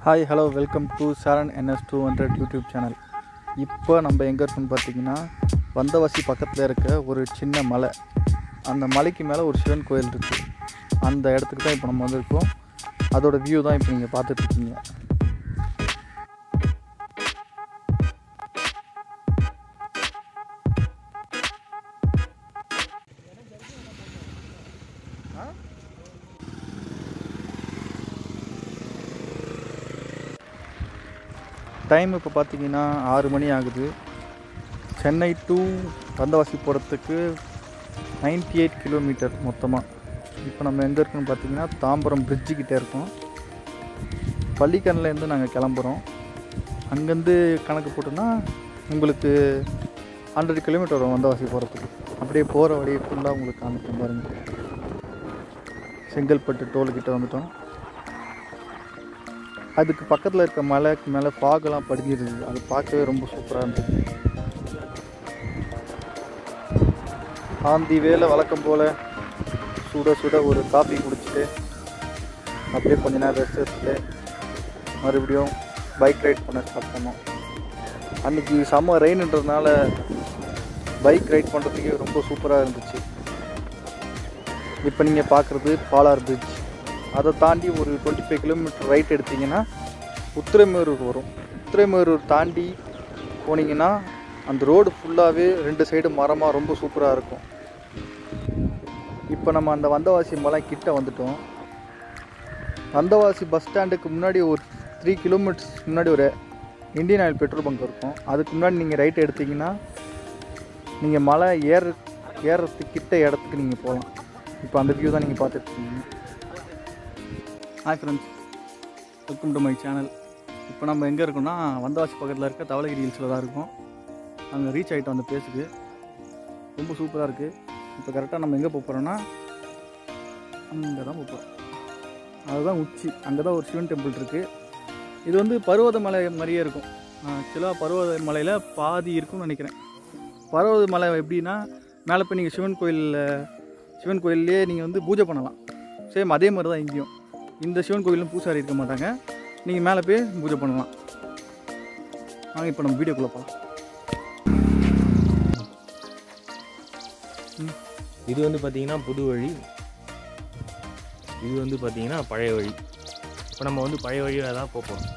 Hi hello welcome to Charan N S two hundred YouTube channel இப்போ நம்ம எங்கே இருக்கோம்னு பார்த்தீங்கன்னா வந்தவாசி பக்கத்தில் இருக்க ஒரு சின்ன மலை அந்த மலைக்கு மேலே ஒரு சிவன் கோயில் இருக்குது அந்த இடத்துக்கு தான் இப்போ நம்ம வந்திருக்கோம் அதோட வியூ தான் இப்போ நீங்கள் பார்த்துட்ருக்கீங்க டைம் இப்போ பார்த்தீங்கன்னா ஆறு மணி ஆகுது சென்னை டு வந்தவாசி போகிறதுக்கு நைன்டி எயிட் கிலோமீட்டர் மொத்தமாக இப்போ நம்ம எங்கே இருக்கோம்னு பார்த்தீங்கன்னா தாம்பரம் bridge கிட்டே இருக்கோம் பள்ளிக்கரணிலேருந்து நாங்கள் கிளம்புறோம் அங்கேருந்து கணக்கு போட்டோன்னா உங்களுக்கு ஹண்ட்ரட் கிலோமீட்டர் வரும் வந்தவாசி போகிறதுக்கு அப்படியே போகிற வழி ஃபுல்லாக உங்களுக்கு காமிக்கும் பாருங்கள் செங்கல்பட்டு டோல்கிட்ட வந்துட்டோம் அதுக்கு பக்கத்தில் இருக்க மலைக்கு மேலே ஃபாகெல்லாம் படிஞ்சிருந்தது அது பார்க்கவே ரொம்ப சூப்பராக இருந்தது ஆந்தி வேலை வழக்கம் போல் சுட சுட ஒரு காஃபி குடிச்சிட்டு அப்படியே கொஞ்ச நேரம் ரெஸ்ட் எடுத்துட்டு மறுபடியும் பைக் ரைட் பண்ண ஸ்டார்ட் பண்ணோம் அன்றைக்கி செம்ம ரெயின்ன்றதுனால பைக் ரைட் பண்ணுறதுக்கே ரொம்ப சூப்பராக இருந்துச்சு இப்போ நீங்கள் பார்க்குறது பாலார் பிரிட்ஜ் அதை தாண்டி ஒரு டுவெண்ட்டி ஃபைவ் கிலோமீட்டர் ரைட் எடுத்தீங்கன்னா உத்திரமேரூர் வரும் உத்திரமேரூர் தாண்டி போனீங்கன்னா அந்த ரோடு ஃபுல்லாகவே ரெண்டு சைடு மரமாக ரொம்ப சூப்பராக இருக்கும் இப்போ நம்ம அந்த வந்தவாசி மலை கிட்ட வந்துட்டோம் வந்தவாசி பஸ் ஸ்டாண்டுக்கு முன்னாடி ஒரு த்ரீ கிலோமீட்டர்ஸ் முன்னாடி ஒரு இந்தியன் ஆயில் பெட்ரோல் பங்க் இருக்கும் அதுக்கு முன்னாடி நீங்கள் ரைட் எடுத்தீங்கன்னா நீங்கள் மலை ஏற ஏறுறதுக்கு கிட்ட இடத்துக்கு நீங்கள் போகலாம் இப்போ அந்த வியூ தான் நீங்கள் பார்த்துட்ருக்கீங்க hi friends welcome to my channel இப்போ நம்ம எங்கே இருக்கோம்னா வந்தவாசி பக்கத்தில் இருக்க தவளகிரி ஹில்ஸில் தான் இருக்கோம் அங்கே ரீச் ஆகிட்டோம் அந்த பிளேஸுக்கு ரொம்ப சூப்பராக இருக்குது இப்போ கரெக்டாக நம்ம எங்கே போக போகிறோன்னா அங்கே தான் போகிறோம் அதுதான் உச்சி அங்கே தான் ஒரு சிவன் டெம்பிள் இருக்குது இது வந்து பருவத மலை மாதிரியே இருக்கும் ஆக்சுவலாக பருவத மலையில் பாதி இருக்கும்னு நினைக்கிறேன் பருவத மலை எப்படின்னா மேலே போய் நீங்கள் சிவன் கோயிலில் சிவன் கோயில்லையே நீங்கள் வந்து பூஜை பண்ணலாம் சேம் அதே மாதிரி தான் இங்கேயும் இந்த சிவன் கோயிலும் பூசாரி இருக்க மாட்டாங்க நீங்கள் மேலே போய் பூஜை பண்ணலாம் வாங்க இப்போ நம்ம வீடியோக்குள்ளே போகலாம் இது வந்து பார்த்தீங்கன்னா புது வழி இது வந்து பார்த்தீங்கன்னா பழைய வழி இப்போ நம்ம வந்து பழைய வழியில் தான் போக போகிறோம்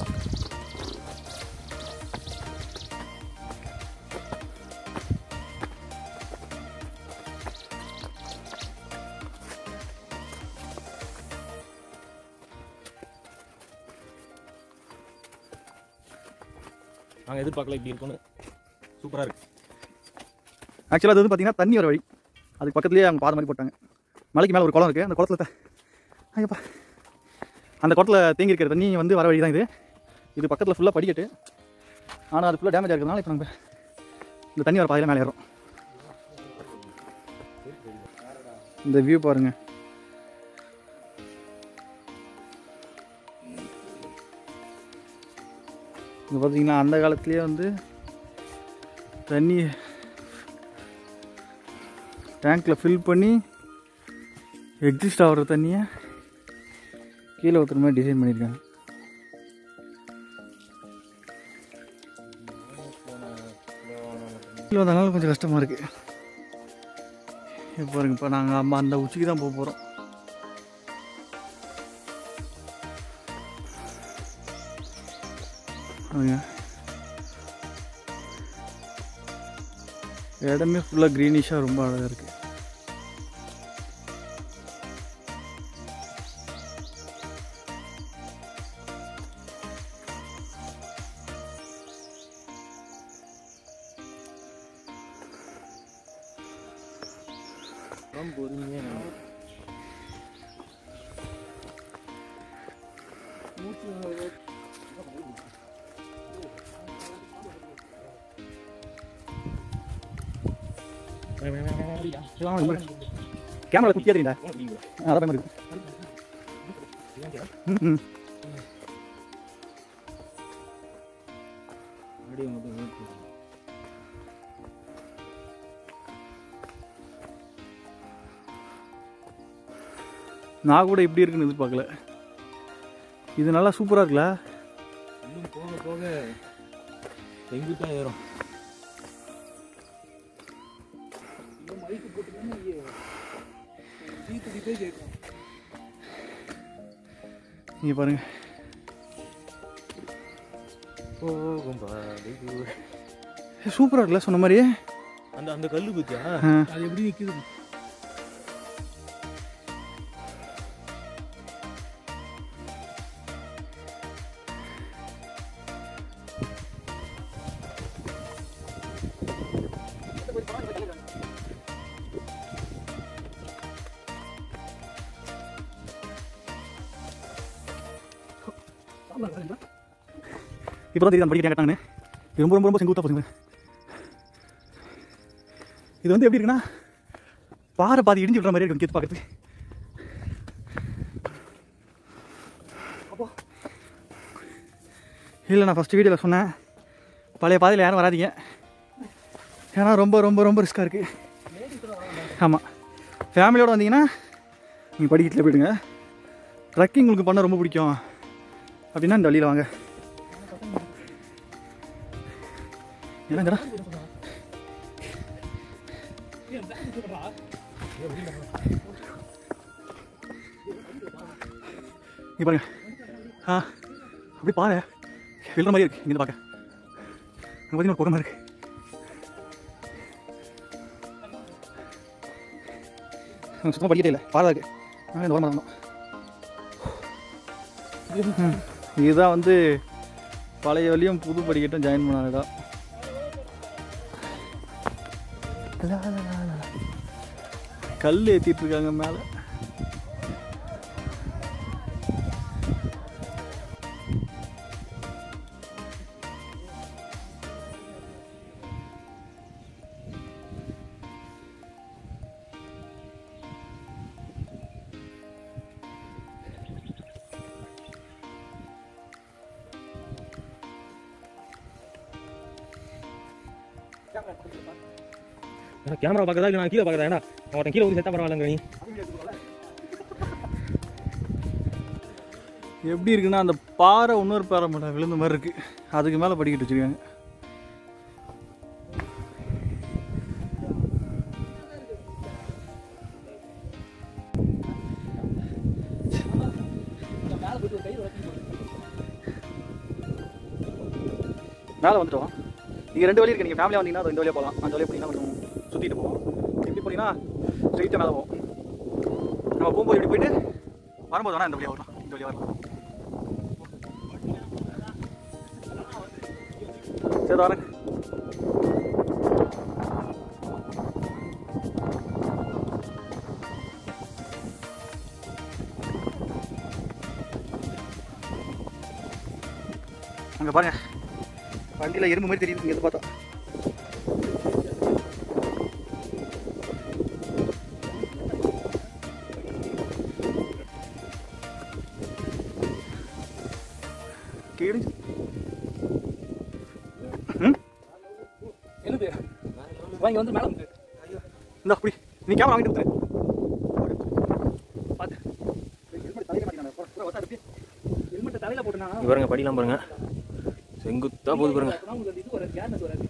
நாங்கள் எதிர்பார்க்கல இப்படி இருக்கும்னு சூப்பராக இருக்கு ஆக்சுவலாக அது வந்து பார்த்தீங்கன்னா தண்ணி வர வழி அதுக்கு பக்கத்துலேயே அவங்க பாதை மாதிரி போட்டாங்க மலைக்கு மேலே ஒரு குளம் இருக்குது அந்த குளத்துல த- ஐயப்பா அந்த குளத்தில் தேங்கி இருக்கிற தண்ணி வந்து வர வழி தான் இது இது பக்கத்தில் ஃபுல்லாக படிக்கட்டு ஆனால் அது ஃபுல்லாக டேமேஜ் இருக்கிறதுனால இப்போ நம்ம இந்த தண்ணி வர பாதையில் மேலே ஏறோம் இந்த வியூ பாருங்க இங்கே பார்த்தீங்கன்னா அந்த காலத்துலேயே வந்து தண்ணி டேங்க்கில் ஃபில் பண்ணி எக்ஸிஸ்ட் ஆகிற தண்ணியை கீழே ஊற்றுற மாதிரி டிசைன் பண்ணியிருக்காங்க கீழே வந்தனால கொஞ்சம் கஷ்டமாக இருக்குது இப்போ பாருங்க இப்போ நாங்கள் அம்மா அந்த உச்சிக்கு தான் போக போகிறோம் இடமே ஃபுல்லாக க்ரீனிஷாக ரொம்ப அழகாக இருக்குது ரொம்ப பொறுமையாக கேமரா குட்டியாக தெரியுண்டா அதான் மாதிரி இருக்கு ம், ம். அப்படியே மட்டும் ஊத்து. நான் கூட இப்படி இருக்குன்னு எதிர்பார்க்கல இது நல்லா சூப்பராக இருக்குல்ல இன்னும் போக போக செங்குத்தான் ஏறும் நீங்கள் பாருங்க போகும் பாதைக்கு. சூப்பராக இருக்குல்ல சொன்ன மாதிரியே அந்த அந்த கல்லு பத்தியா ஆ. அது எப்படி நிக்குது இப்போ தான் தெரியுது அந்த படிக்க கேட்டாங்கன்னு இது ரொம்ப ரொம்ப ரொம்ப செங்குத்தா போதுங்க இது வந்து எப்படி இருக்குன்னா பாறை பாதி இடிஞ்சு விடுற மாதிரி இருக்கும் கேத்து பார்க்கறதுக்கு இல்லை நான் ஃபஸ்ட்டு வீடியோவில் சொன்னேன் பழைய பாதையில் யாரும் வராதீங்க ஏன்னா ரொம்ப ரொம்ப ரொம்ப ரிஸ்க்காக இருக்குது ஆமாம் ஃபேமிலியோடு வந்தீங்கன்னா நீங்கள் படிக்கட்டில் போயிடுங்க ட்ரக்கிங் உங்களுக்கு பண்ண ரொம்ப பிடிக்கும் அப்படின்னா இந்த வழியில் வாங்க என்ன இந்தடா இங்க பாருங்க ஆ அப்படி பாரு விழுற மாதிரி இருக்கு இங்கே பார்க்க அங்கே பார்த்தீங்கன்னா ஒரு புகை இருக்கு அங்க சுத்தமாக படிக்கட்டே இல்லை பாறை இருக்கு நாங்கள் இந்த ஓரமாக இருந்தோம் ம். இதுதான் வந்து பழைய வழியும் புது படிக்கட்டும் ஜாயின் பண்ண இடம் லா, லா, லா, லா. கல் ஏற்றிட்டு இருக்காங்க மேலே கேமரா பார்க்கறதா இல்லை நான் கீழே பார்க்கறதா ஏன்டா நான் ஒருத்தன் கீழே வந்து செத்தா பரவாயில்லங்க நீ எப்படி இருக்குன்னா அந்த பாறை இன்னொரு பாறை மட்டும் விழுந்த மாதிரி இருக்கு அதுக்கு மேலே படிக்கட்டு வச்சிருக்காங்க மேலே வந்துட்டோம் நீங்கள் ரெண்டு வழி இருக்கு நீங்கள் ஃபேமிலியாக வந்தீங்கன்னா ரெண்டு வழியாக போகலாம் அந்த வழியாக போனீங்கன்னா கொஞ்சம் சுற்றிட்டு போவோம் எப்படி போனீங்கன்னா ஸ்ட்ரெயிட்டாக மேலே போவோம் நம்ம போகும்போது இப்படி போயிட்டு வரும்போது வேணால் இந்த வழியாக வரலாம் இந்த வழியாக வரலாம் சரி வரேன் அங்கே பாருங்க வண்டியில் எறும்பு மாதிரி தெரியுது இங்கே பார்த்தா கிழிஞ்சு ம் என்னது வாங்கி வந்து மேலே வந்து இந்த அப்படி நீ கேமரா வாங்கிட்டு வந்துரு பார்த்து ஹெல்மெட் தலையில மாட்டினானே பூரா ஒத்தா இருக்கு ஹெல்மெட் தலையில போட்டுனா இங்க பாருங்க படிலாம் பாருங்க செங்குத்தா போகுது பாருங்க உங்களுக்கு இது ஒரு கேர்னஸ் வராது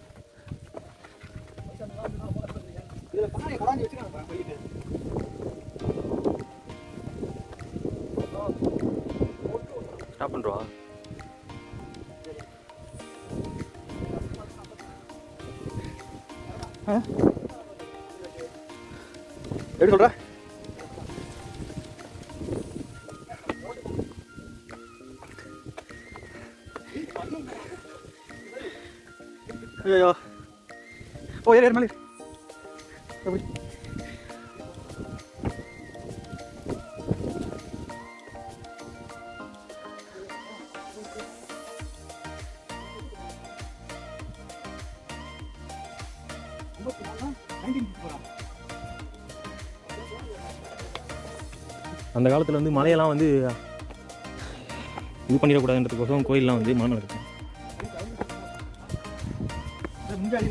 இதுல பானை குறாஞ்சி வச்சுக்காங்க பையில ஸ்டாப் பண்ணுறவா எப்படி சொல்ற ஐயோ ஓ ஏறு ஏறு மேலே ஏறு. எப்படி அந்த காலத்தில் வந்து மலையெல்லாம் வந்து இது பண்ணிடக்கூடாதுன்றதுக்கோசம் கோயிலெலாம் வந்து மலை இருக்கும் முன்னாடி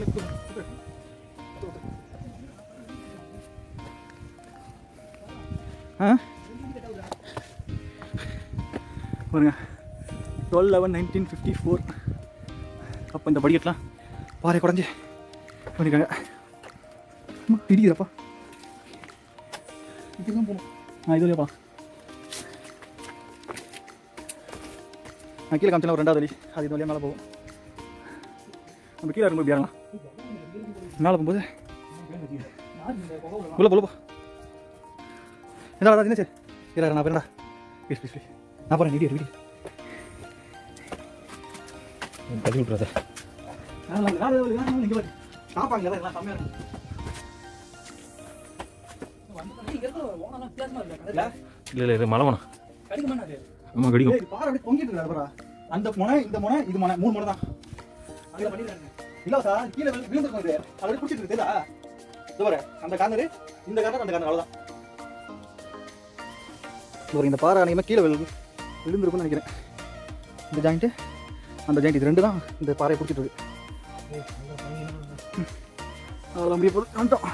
ஆ பாருங்க twelve eleven nineteen fifty four அப்போ இந்த படிக்கட்டெலாம் பாறை குறைஞ்சி பண்ணியிருக்காங்க அம்மா, இடிக்குதுப்பா இப்படி தான் போகணும் ஆ இது வழியாப்பா நான் கீழே காமிச்சேன் ஒரு ரெண்டாவது வழி அது இது வழியாக மேலே போகும் நம்ம கீழே இருக்கும்போது இப்படி இறங்கலாம் மேலே போகும்போது உள்ள போ, உள்ள போ என்னடா என்ன சரி இரு நான் போறேன்டா ப்ளீஸ் ப்ளீஸ் ப்ளீஸ் நான் போகிறேன் வீடியோ வீடியோ தள்ளி விட்றாத இல்லை இல்லை இது மலை வேணாம் ஆமாம் கடிக்கும் அந்த முனை இந்த முனை இது முனை மூணு முனை தான் இல்ல சார் கீழே விழு- விழுந்திருக்கும் இது அது பிடிச்சிட்டு இருக்கு தெரியுதா இது பாரு அந்த கார்னர் இந்த கார்னர் அந்த கார்னர் அவ்வளவுதான் இது பாரு, இந்த பாறை அநேகமாக கீழே விழு விழுந்திருக்கும்னு நினைக்கிறேன் இந்த ஜாயிண்ட்டு அந்த ஜாயிண்ட் இது ரெண்டு தான் இந்த பாறையை பிடிச்சிட்டு இருக்கு அதெல்லாம் முடிய போது வந்துட்டோம்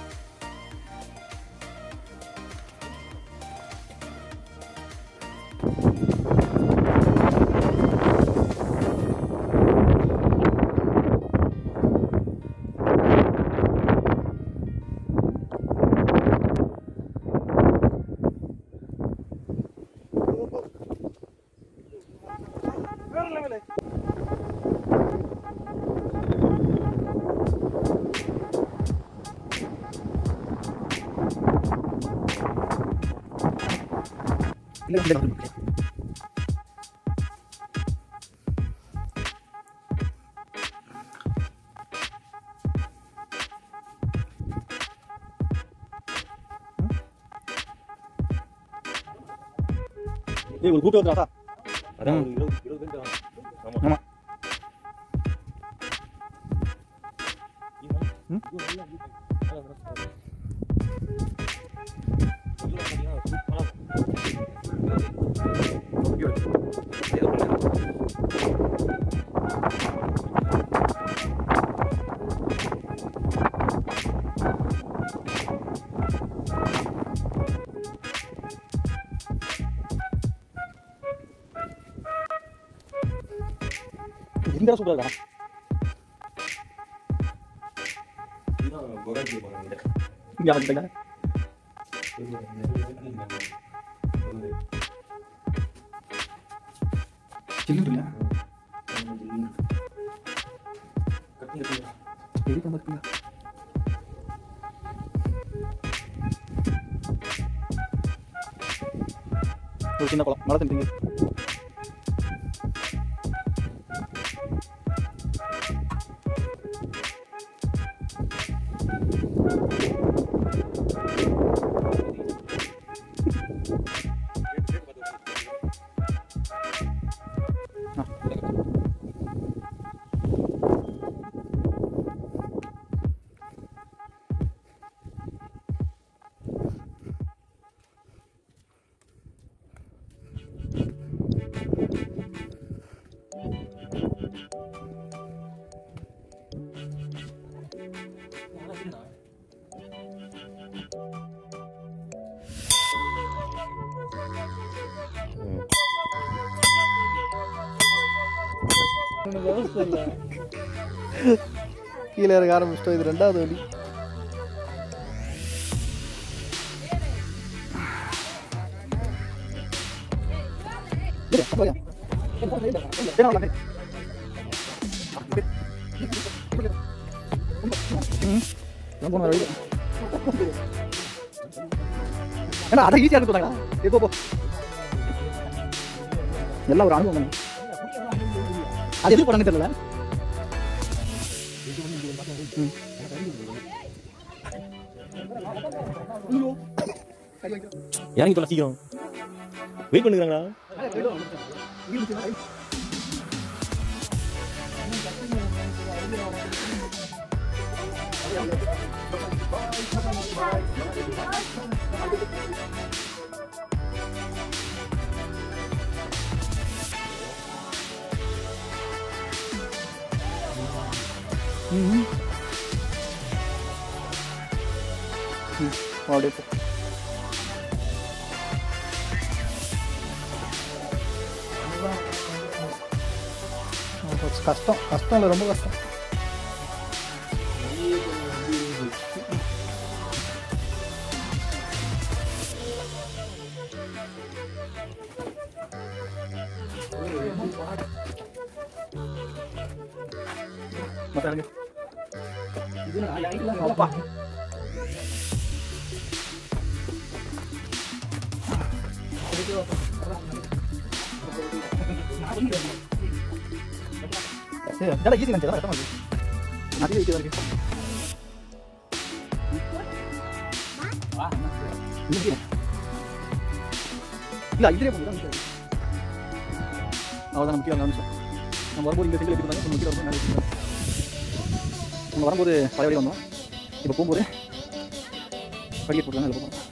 இல்லை இல்லை ஏய் ஒரு கூட்டம் வந்துடா அதான் ஒரு இருபது இருபது பேர் தான். ஆமாம் ஆமா ம்? இந்த சூப்பரா இருக்கா இங்க வந்துட்டேங்க சில்லுங்களா பெரிய பந்தக்குங்களா ஒரு சின்ன குளம் மழை தண்ணி கீழே இறங்க ஆரம்பிச்சிட்டோம் இது ரெண்டாவது வழி இரு, போயா. சரி, நான் வரேன். ம், நான் போன வழி. ஏன்னா அதை ஈஸியாக இருக்கு சொன்னாங்களா ஏ, போ போ எல்லாம் ஒரு அனுபவம் தானே. அது எதுக்கு பண்ணனு தெரியல ம். இறங்கி தொலை சீக்கிரம் வெயிட் பண்ணுறாங்களா ம். ம், அப்படியே போ கஷ்டம் கஷ்டம் இல்லை ரொம்ப கஷ்டம் அப்பா சரி நல்லா ஈஸி நினச்சா கரெக்டாக இருக்கு அதிக ஈஸியாக இருக்கு இல்லை இதுலேயே போகுது அவ்வளோதான் நம்ம கீழே காமிச்சோம் நம்ம வரும்போது இங்கே சிங்கிள் எப்படி இருந்தாங்க நம்ம கீழே வரும்போது நிறைய இருந்தாங்க நம்ம வரும்போது பழைய வழி வந்தோம் இப்போ போகும்போது படிக்கட்டு போட்டுருக்காங்க அதில் போகிறோம்